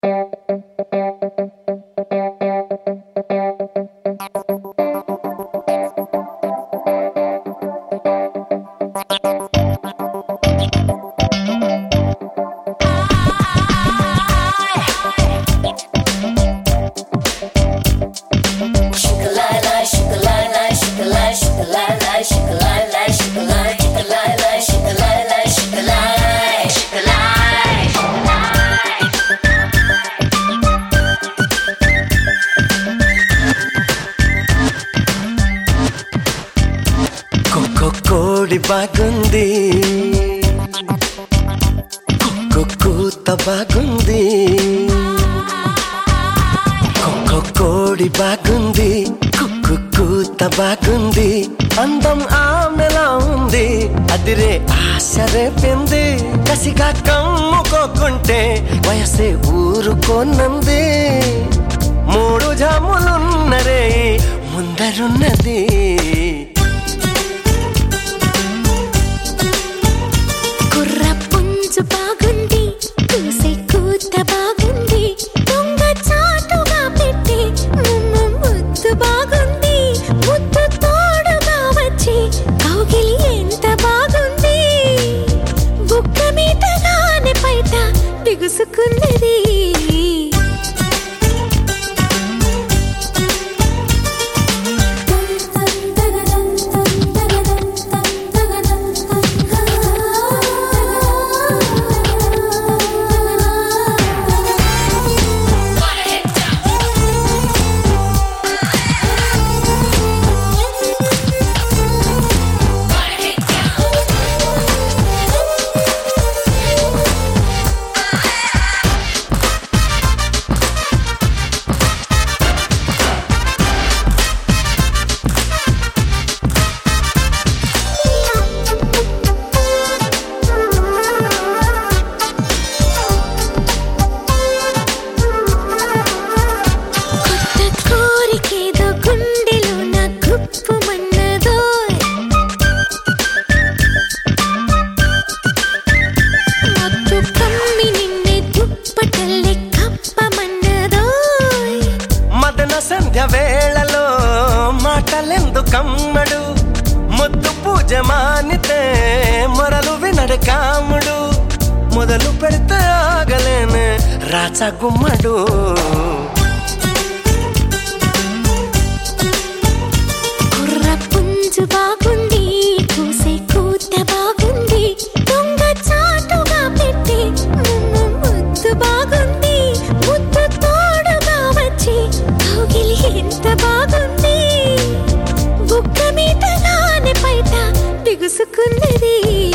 కుక్కు కోడి బాగుంది కుక్కు కూత బాగుంది కుక్కు కోడి బాగుంది కుక్కు కూత బాగుంది అందం ఆమెలా ఉంది అదిరే ఆశ రేపింది కసిగా కమ్ముకోకుంటే వయసే ఊరుకోనంది మూడు జాములున్నరే ముందరున్నది కుర్ర పుంజు బాగుంది కూసే కూత బాగుంది దొంగ చాటుగా పెట్టి ముమ్ము ముద్దు బాగుంది ముద్దు తోడుగా వచ్చి కౌగిలి ఎంత బాగుంది బుక్క మీదగానే బయట బిగుసుకున్నది కొత్త కోరికేదో గుండెలో నా గుప్పుమన్నదో మత్తు కమ్మి నిన్నే దుప్పటల్లే కప్పమన్నదో మదన సంధ్య వేళలో మాటలెందుకమ్మడు ముద్దు పూజ మానితే మొరలు వినడు కాముడు మొదలు పెడితే ఆగలేను రాచ గుమ్మడు కుర్ర పుంజు బాగుంది కూసే కూత బాగుంది దొంగ చాటుగా పెట్టి ముమ్ము ముద్దు బాగుంది ముద్దు తోడుగా వచ్చి కౌగిలి ఎంత బాగుంది బుక్క మీదగానే బయట బిగుసుకున్నది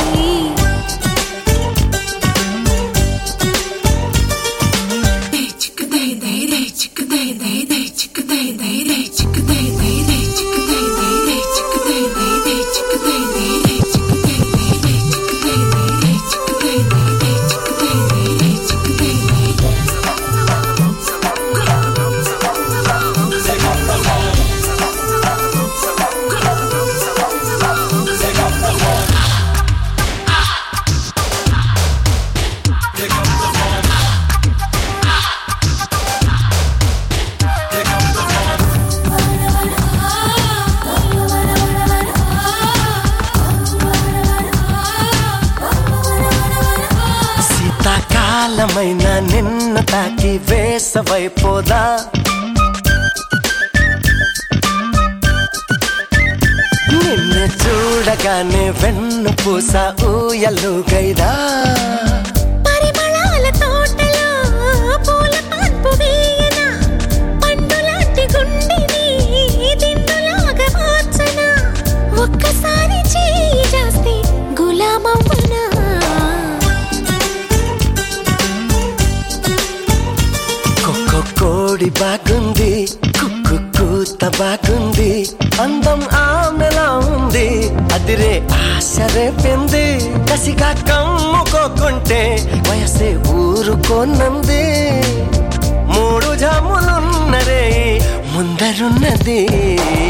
శీతాకాలమైన నిన్ను తాకి వేసవైపోదా నిన్ను చూడగానే వెన్ను పూస ఊయలుగైదా పరిమళాల తోటలో పూల పాన్పు వేయన పండులాంటి గుండెని దిండులాగా మార్చన ఒక్కసారి చేయి చేస్తే గులామవ్వనా కుక్కు కోడి బాగుంది కుక్కు కూత బాగుంది అందం ఆమెలా ఉంది అదిరే ఆశ రేపింది కసిగా కమ్ముకోకుంటే వయసే ఊరుకోనంది మూడు జాములున్నరే ముందరున్నది